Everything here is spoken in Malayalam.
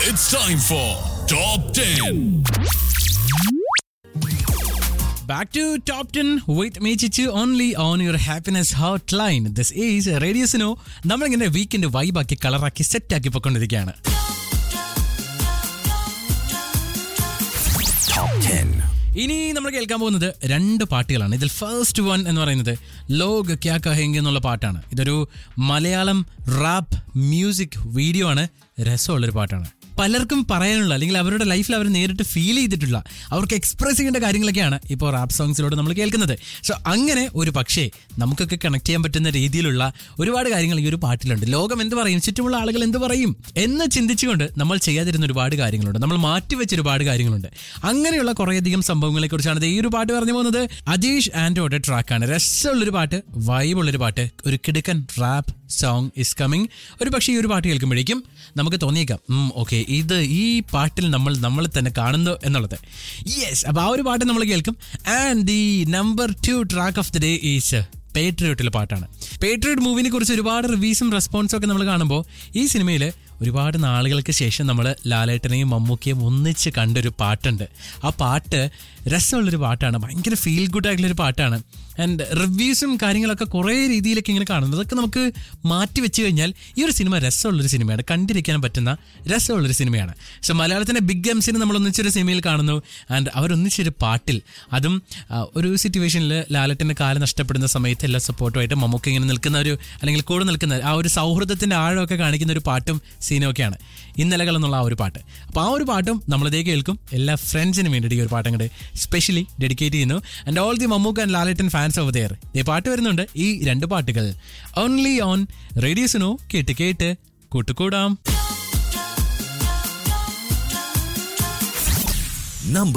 It's time for Top 10. Back to Top 10 with me Chichu only on your happiness hotline. This is Radio Sino. നമ്മളിങ്ങനെ വീക്കെൻഡ് വൈബാക്കി കളറാക്കി സെറ്റ് ആക്കി പൊക്കൊണ്ടിരിക്കുകയാണ് Top 10. ഇനി നമ്മൾ കേൾക്കാൻ പോകുന്നത് രണ്ട് പാട്ടുകളാണ് ഇതിൽ ഫസ്റ്റ് വൺ എന്ന് പറയുന്നത് ലോഗ് ക്യാ കഹെങ്കി എന്നുള്ള പാട്ടാണ് ഇതൊരു മലയാളം റാപ്പ് മ്യൂസിക് വീഡിയോ ആണ് രസമുള്ളൊരു പാട്ടാണ് പലർക്കും പറയാനുള്ള അല്ലെങ്കിൽ അവരുടെ ലൈഫിൽ അവർ നേരിട്ട് ഫീൽ ചെയ്തിട്ടുള്ള അവർക്ക് എക്സ്പ്രസ് ചെയ്യേണ്ട കാര്യങ്ങളൊക്കെയാണ് ഇപ്പോൾ റാപ്പ് സോങ്സിലൂടെ നമ്മൾ കേൾക്കുന്നത് സോ അങ്ങനെ ഒരു പക്ഷേ നമുക്കൊക്കെ കണക്ട് ചെയ്യാൻ പറ്റുന്ന രീതിയിലുള്ള ഒരുപാട് കാര്യങ്ങൾ ഈ ഒരു പാട്ടിലുണ്ട് ലോകം എന്ത് പറയും ചുറ്റുമുള്ള ആളുകൾ എന്ത് പറയും എന്ന് ചിന്തിച്ചുകൊണ്ട് നമ്മൾ ചെയ്യാതിരുന്ന ഒരുപാട് കാര്യങ്ങളുണ്ട് നമ്മൾ മാറ്റിവെച്ച ഒരുപാട് കാര്യങ്ങളുണ്ട് അങ്ങനെയുള്ള കുറേയധികം സംഭവങ്ങളെ കുറിച്ചാണ് ഈ ഒരു പാട്ട് പറഞ്ഞു പോകുന്നത് അജീഷ് ആൻഡ്രോയുടെ ട്രാക്കാണ് രസമുള്ളൊരു പാട്ട് വൈബുള്ളൊരു പാട്ട് ഒരു കിടുക്കൻ റാപ്പ് സോങ് ഇസ് കമ്മിങ് ഒരു പക്ഷേ ഈ ഒരു പാട്ട് കേൾക്കുമ്പോഴേക്കും നമുക്ക് തോന്നിയേക്കാം ഓക്കെ ഇത് ഈ പാട്ടിൽ നമ്മൾ നമ്മളെ തന്നെ കാണുന്നു എന്നുള്ളത് യെസ് അപ്പോൾ ആ ഒരു പാട്ട് നമ്മൾ കേൾക്കും and the number two track of the day is പേട്രിയോട്ടിലെ പാട്ടാണ് പേട്രിയോട്ട് മൂവിനെ കുറിച്ച് ഒരുപാട് റിവ്യൂസും റെസ്പോൺസും ഒക്കെ നമ്മൾ കാണുമ്പോൾ ഈ സിനിമയിൽ ഒരുപാട് നാളുകൾക്ക് ശേഷം നമ്മൾ ലാലേട്ടനെയും മമ്മൂക്കയും ഒന്നിച്ച് കണ്ടൊരു പാട്ടുണ്ട് ആ പാട്ട് രസമുള്ളൊരു പാട്ടാണ് ഭയങ്കര ഫീൽ ഗുഡ് ആയിട്ടുള്ളൊരു പാട്ടാണ് ആൻഡ് റിവ്യൂസും കാര്യങ്ങളൊക്കെ കുറേ രീതിയിലൊക്കെ ഇങ്ങനെ കാണുന്നത് അതൊക്കെ നമുക്ക് മാറ്റി വെച്ച് കഴിഞ്ഞാൽ ഈ ഒരു സിനിമ രസമുള്ളൊരു സിനിമയാണ് കണ്ടിരിക്കാൻ പറ്റുന്ന രസമുള്ളൊരു സിനിമയാണ് സോ മലയാളത്തിൻ്റെ ബിഗ് എംസിനെ നമ്മൾ ഒന്നിച്ചൊരു സിനിമയിൽ കാണുന്നു ആൻഡ് അവരൊന്നിച്ചൊരു പാട്ടിൽ അതും ആ, ഒരു സിറ്റുവേഷനിൽ ലാലറ്റിൻ്റെ കാലം നഷ്ടപ്പെടുന്ന സമയത്ത് എല്ലാ സപ്പോർട്ടുമായിട്ട് മമ്മൂക്ക ഇങ്ങനെ നിൽക്കുന്ന ഒരു അല്ലെങ്കിൽ കൂടെ നിൽക്കുന്ന ആ ഒരു സൗഹൃദത്തിൻ്റെ ആഴമൊക്കെ കാണിക്കുന്ന ഒരു പാട്ടും സീനും ഒക്കെയാണ് ഇന്നലകൾ എന്നുള്ള ആ ഒരു പാട്ട് അപ്പോൾ ആ ഒരു പാട്ടും നമ്മളിതേ കേൾക്കും എല്ലാ ഫ്രണ്ട്സിനും വേണ്ടിയിട്ട് ഈ ഒരു പാട്ട് അങ്ങോട്ട് സ്പെഷ്യലി ഡെഡിക്കേറ്റ് ചെയ്യുന്നു and all the Mammukka and Lalettan fans of there ഈ പാട്ട് വരുന്നുണ്ട് ഈ രണ്ട് പാട്ടുകൾ ഓൺലി ഓൺ റേഡിയോസിനോ കേട്ട് കേട്ട് കൂട്ടുകൂടാം Number